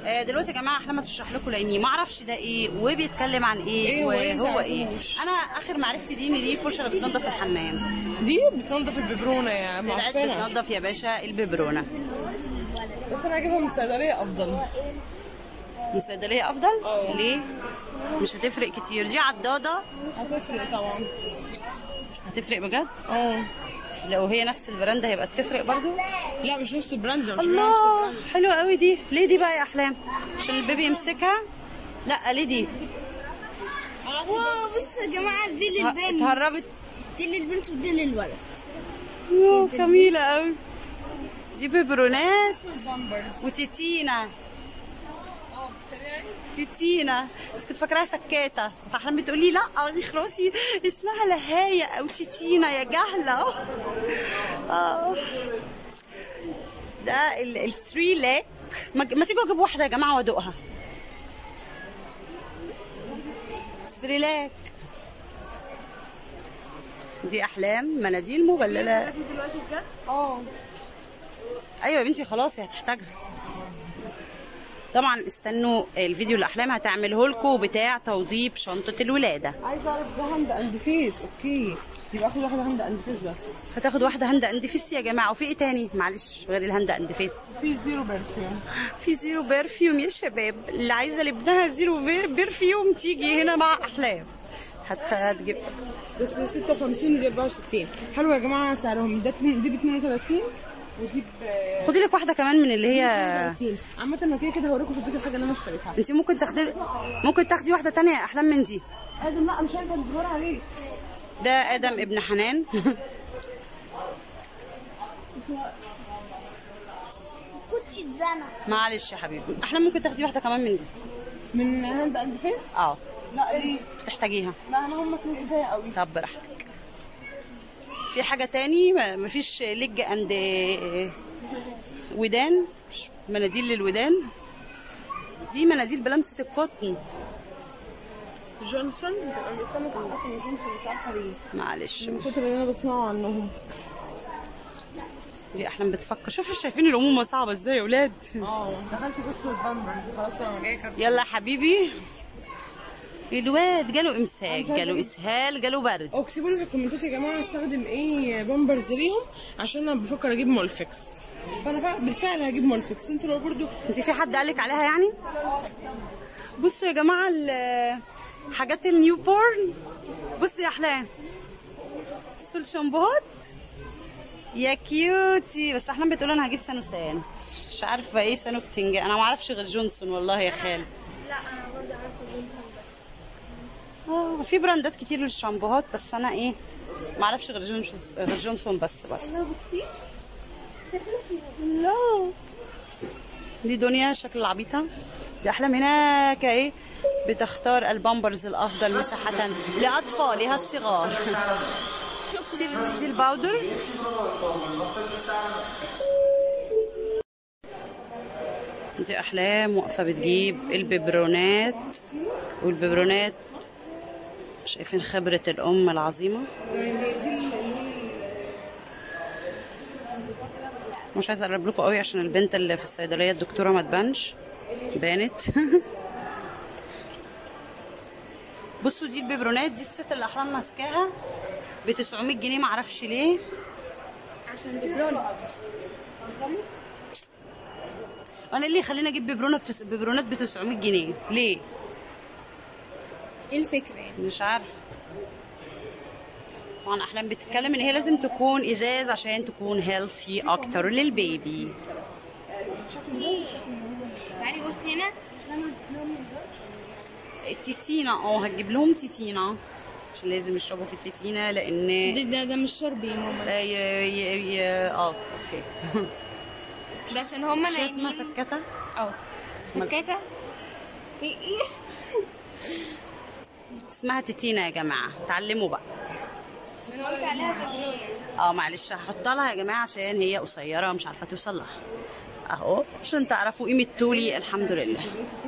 آه، دلوقتي يا جماعه احلام هتشرح لكم لاني ما اعرفش ده ايه وبيتكلم عن ايه, إيه وإيه وهو ايه متعرفوش. انا اخر معرفتي دي ان دي فرشه اللي بتنضف الحمام دي بتنضف الببرونه يا طلعت معفنه بتنضف يا باشا الببرونه بس انا هجيبها من الصيدليه افضل من الصيدليه افضل اه. ليه مش هتفرق كتير دي عضاده هتفرق طبعا هتفرق بجد اه لو هي نفس البراند هيبقى تفرق برضو لا مش نفس البراند مش نفس الله البراند حلوه قوي دي ليه دي بقى يا احلام عشان البيبي يمسكها لا ليه دي واو بص يا جماعة دي ه- للبنت اتهربت دي للبنت ودي للولد يوه، جميله قوي دي ببرونات بامبرز وتيتينا تيتينا بس كنت فاكراها سكاتة فاحلام بتقول لي لا خلاصي اسمها لهاية او تيتينا يا جهلة آه. ده الثري لاك ما ما تيجوا اجيب واحدة يا جماعة وادوقها ثري لاك دي احلام مناديل مبلله اه ايوه يا بنتي خلاص هي هتحتاجها طبعا استنوا الفيديو اللي احلام هتعمله لكم بتاع توضيب شنطه الولاده عايزه اعرف ده هاند اند فيس اوكي يبقى اخد واحده هاند اند فيس بس هتاخد واحده هاند اند فيس يا جماعه وفي ايه تاني معلش غير الهاند اند فيس في زيرو برفيوم في زيرو برفيوم يا شباب اللي عايزه لابنها زيرو بير- برفيوم تيجي هنا مع احلام هتخ- هتجيب بس 56 ودي 64 حلو يا جماعه سعرهم ده اتنين- دي ب 32 ودي ب خدي لك واحده كمان من اللي هي 30 عامه انا كده كده هوريكم في البيت الحاجه اللي انا اشتريتها انت ممكن تاخدي ممكن تاخدي واحده تانية يا احلام من دي ادم لا مش هينفع تصبر عليك ده ادم ابن حنان كوتشي اتزنق معلش يا حبيبي احلام ممكن تاخدي واحده كمان من دي من هاند اند فيس اه لا ايه تحتاجيها لا انا هم اتنين كفايه قوي طب براحتك في حاجة تاني ما- مفيش لج اند ودان مناديل للودان دي مناديل بلمسة القطن جونسون بيبقى بيسموا حقهم جونسون مش عارفه ليه معلش من كتر اللي انا بسمعه عنهم دي احلام بتفكر شوفوا شايفين الامومة صعبة ازاي يا ولاد اه دخلت قسم البامبرز خلاص انا جايه كده يلا يا حبيبي الواد جاله امساك جاله اسهال جاله برد او اكتبوا لي في الكومنتات يا جماعه استخدم ايه بامبرز ليهم عشان انا بفكر اجيب مولفكس فانا فع- بالفعل هجيب مولفكس انتوا لو برضو انت في حد قالك عليها يعني بصوا يا جماعه ال- حاجات النيو بورن بصوا يا احلام بصوا الشامبوهات يا كيوتي بس احلام بتقول انا هجيب سانوسان مش عارفه ايه سانو بتنجان انا ما اعرفش غير جونسون والله يا خال لا انا برضه عارفة اه في براندات كتير للشامبوهات بس انا ايه ما اعرفش غير جونسون غير جونسون بس بقى انا بصي شكله لا دي دنيا شكل العبيطة دي أحلام هناك اهي بتختار البامبرز الأفضل مساحة لأطفالها الصغار دي دي الباودر دي أحلام واقفة بتجيب الببرونات والببرونات شايفين خبرة الأم العظيمة مش عايزه اقرب لكم قوي عشان البنت اللي في الصيدليه الدكتوره ما تبانش بانت بصوا دي الببرونات دي الست اللي احلام ماسكاها ب 900 جنيه معرفش ليه عشان بيبرون انا إيه اللي يخليني اجيب ببرونه بتس... ببرونات ب 900 جنيه ليه ايه الفكرة يعني؟ مش عارفه طبعا احلام بتتكلم ان هي لازم تكون ازاز عشان تكون هيلثي اكتر للبيبي تعالي بصي هنا التيتينا اه هتجيب لهم تيتينا عشان لازم يشربوا في التيتينا لان ده ده, ده مش شرب يا ماما آه، ي- ي- ي- اه اوكي ده عشان هما شو اسمها نايمين سكتة؟ اه سكاتة ايه ايه اسمها تيتينا يا جماعة اتعلموا بقى انا قلت عليها بيبرون اه معلش هحطها لها يا جماعة عشان هي قصيرة مش عارفة توصل لها اهو عشان تعرفوا قيمة طولي الحمد لله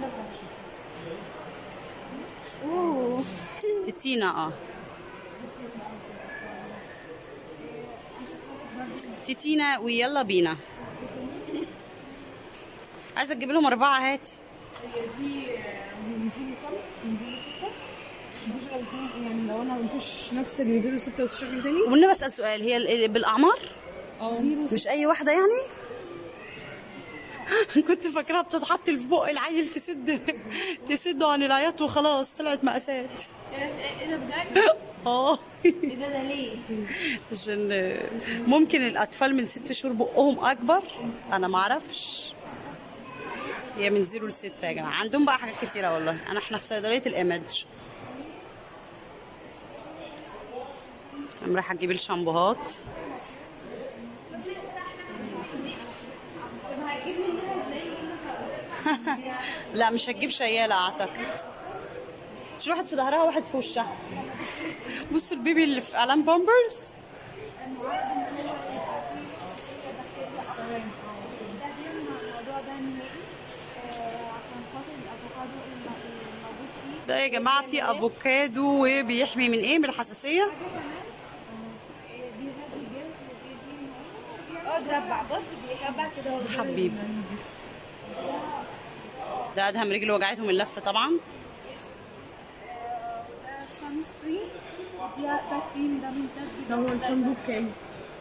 اوه تيتينا اه تيتينا ويلا بينا عايزة تجيب لهم أربعة هاتي هي دي بنزيل كام؟ بنزيل ستة مفيش غير اتنين- يعني لو انا مفيش نفس البنزيل ستة بس شكل تاني والنبي اسال سؤال هي ال- ال- بالاعمار اه مش اي واحده يعني كنت فاكراها بتتحط في بق العيل تسد تسده عن العياط وخلاص طلعت مأساة ايه ده بجد؟ اه ايه ده ده ليه؟ عشان ممكن الاطفال من ست شهور بقهم اكبر انا ما اعرفش هي من زيرو لستة يا جماعه عندهم بقى حاجات كتيره والله انا احنا في صيدليه الايمج انا رايحه اجيب الشامبوهات لا مش هتجيب شياله اعتقد مش واحد في ظهرها وواحد في وشها بصوا البيبي اللي في اعلان بامبرز الموضوع ده نهائي آه، عشان خاطر الافوكادو الموجود فيه ده يا جماعه فيه افوكادو وبيحمي من ايه من الحساسيه بيغذي الجلد وبيدي اه تربع بص بيربع كده هو حبيبي ده ادهم رجله وجعته من اللف طبعا سان سكرين ده ده كريم ده ممتاز ده جدا هو الشامبو بكام؟ 165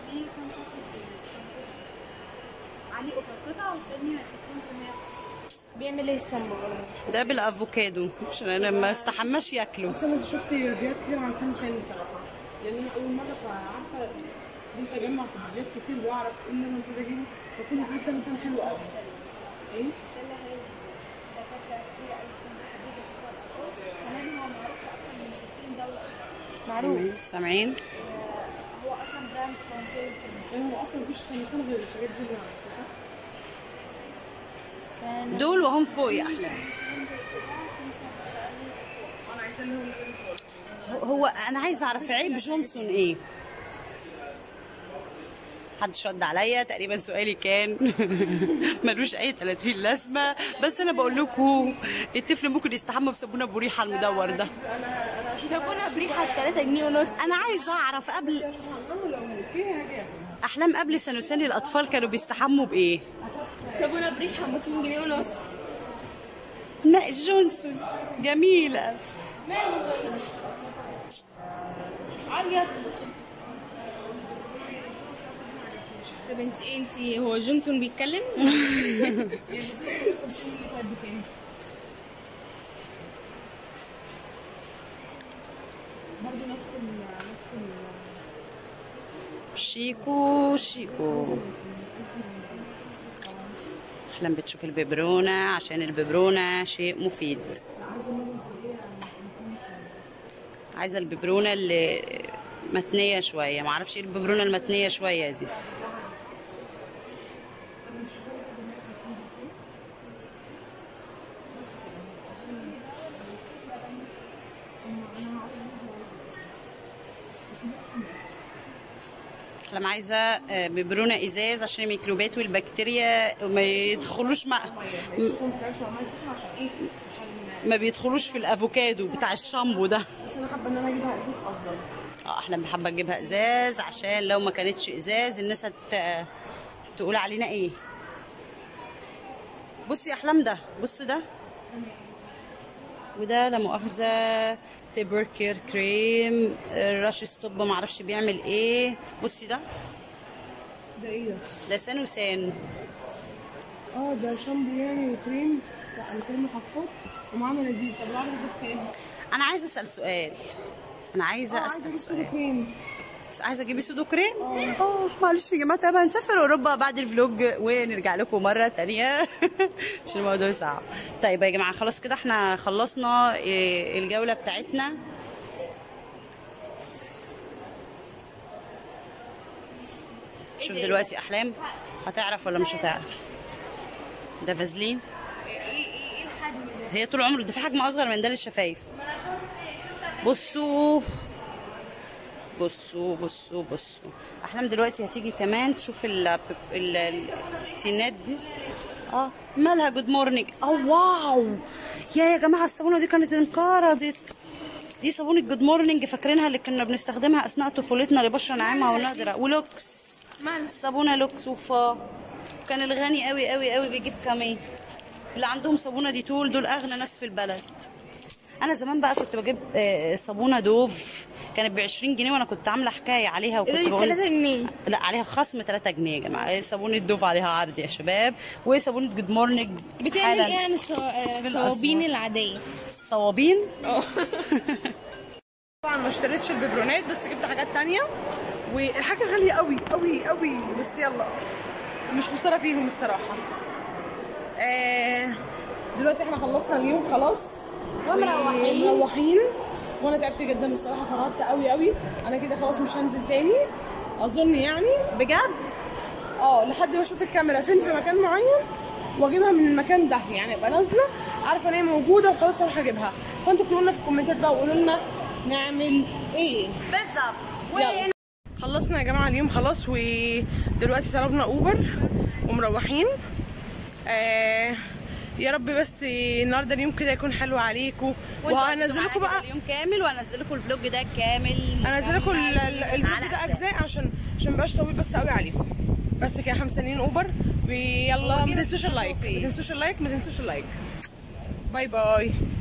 عليه اوفر قطعه والتانية 60% بيعمل ايه الشامبو ده بالافوكادو عشان انا ما استحماش ياكله بس انا شفت ريفيوهات كتير عن سامي سامي صراحه لان انا اول مره فعارفه انت اجمع في فيديوهات كتير واعرف ايه اللي انا المفروض اجيبه فكل حاجه سامي سامي حلوه قوي ايه؟ كمان هو معروف في اكتر من 60 دوله سامعين سامعين هو اصلا براند فرنسي لان هو اصلا مفيش سامي سامي غير الحاجات دي اللي عارفها دول وهم فوق يا احلام انا عايزه اللي هو هو انا عايزه اعرف عيب جونسون ايه محدش رد عليا تقريبا سؤالي كان ملوش اي 30 لازمه بس انا بقول لكم الطفل ممكن يستحمى بصابونه بريحه المدور ده صابونه بريحه 3 جنيه ونص انا عايزه اعرف قبل هنعمله لو اوكي هاجي أعمله. احلام قبل سنوسان الاطفال كانوا بيستحموا بايه صابونه بريحه 200 جنيه ونص لا جونسون جميله عيط طب انت ايه انت هو جونسون بيتكلم؟ برضه نفس ال نفس ال شيكو شيكو احلام بتشوف الببرونه عشان الببرونه شيء مفيد عايزه الببرونه اللي متنيه شويه معرفش ايه الببرونه المتنيه شويه دي احلام عايزه آه، ببرونه ازاز عشان الميكروبات والبكتيريا ما يدخلوش مع كنت عايشه مع سخنه عشان ايه؟ عشان ما بيدخلوش في الافوكادو بتاع الشامبو ده بس انا حابه ان انا اجيبها اساس افضل اه احنا بحب اجيبها ازاز عشان لو ما كانتش ازاز الناس هت تقول علينا ايه بصي يا احلام ده بص ده وده لا مؤاخذه تبركر كريم الرش ستوب ما اعرفش بيعمل ايه بصي ده ده ايه ده؟ ده سانوسان اه ده شامبو يعني وكريم بتاع الكريم محفظ ومعاه مناديل طب العرض ده بكام؟ انا عايزه اسال سؤال انا عايزه عايزه اسال اجيب سؤال كده كريم بس عايزه اجيبي سودو كريم اه معلش يا جماعه طب هنسافر اوروبا بعد الفلوج ونرجع لكم مره تانية عشان الموضوع صعب طيب يا جماعه خلاص كده احنا خلصنا إيه، الجوله بتاعتنا شوف دلوقتي احلام هتعرف ولا مش هتعرف ده فازلين ايه ايه ايه الحجم ده؟ هي طول عمره ده في حجم اصغر من ده للشفايف بصوا بصوا بصوا بصوا احلام دلوقتي هتيجي كمان تشوف ال ال- الستينات دي اه مالها جود مورنينج اه واو يا يا جماعه الصابونه دي كانت انقرضت دي صابونه جود مورنينج فاكرينها اللي كنا بنستخدمها اثناء طفولتنا لبشره ناعمه ونادره ولوكس مال الصابونه لوكس وفا كان الغني قوي قوي قوي بيجيب كمين اللي عندهم صابونه ديتول دول اغنى ناس في البلد انا زمان بقى كنت بجيب آه، صابونه دوف كانت ب 20 جنيه وانا كنت عامله حكايه عليها ايه ده وكنت دي بقول 3 جنيه لا عليها خصم 3 جنيه يا جماعه إيه صابونه دوف عليها عرض يا شباب وصابونه جود مورنينج بتعمل ايه عن الصوا- آه، بالأسمر. الصوابين العاديه الصوابين طبعا ما اشتريتش الببرونات بس جبت حاجات تانية والحاجة غالية قوي قوي قوي بس يلا مش خسارة فيهم الصراحة آه دلوقتي احنا خلصنا اليوم خلاص ومروحين. مروحين وانا تعبت جدا الصراحة فرهدت قوي قوي انا كده خلاص مش هنزل تاني اظن يعني بجد اه لحد ما اشوف الكاميرا فين في مكان معين واجيبها من المكان ده يعني ابقى نازله عارفه ان هي موجوده وخلاص اروح اجيبها فانتوا اكتبوا لنا في الكومنتات بقى وقولوا لنا نعمل ايه بالظبط يلا. خلصنا يا جماعه اليوم خلاص ودلوقتي طلبنا اوبر ومروحين آه يا رب بس النهارده اليوم كده يكون حلو عليكم وهنزل لكم بقى اليوم كامل وهنزل لكم الفلوج ده كامل هنزل لكم ال- ال- الفيديو على ده أساس. اجزاء عشان عشان مبقاش طويل بس قوي عليكم بس كده احنا مستنيين اوبر ويلا ما وجيب تنسوش اللايك الفيديو ما تنسوش اللايك ما تنسوش اللايك باي باي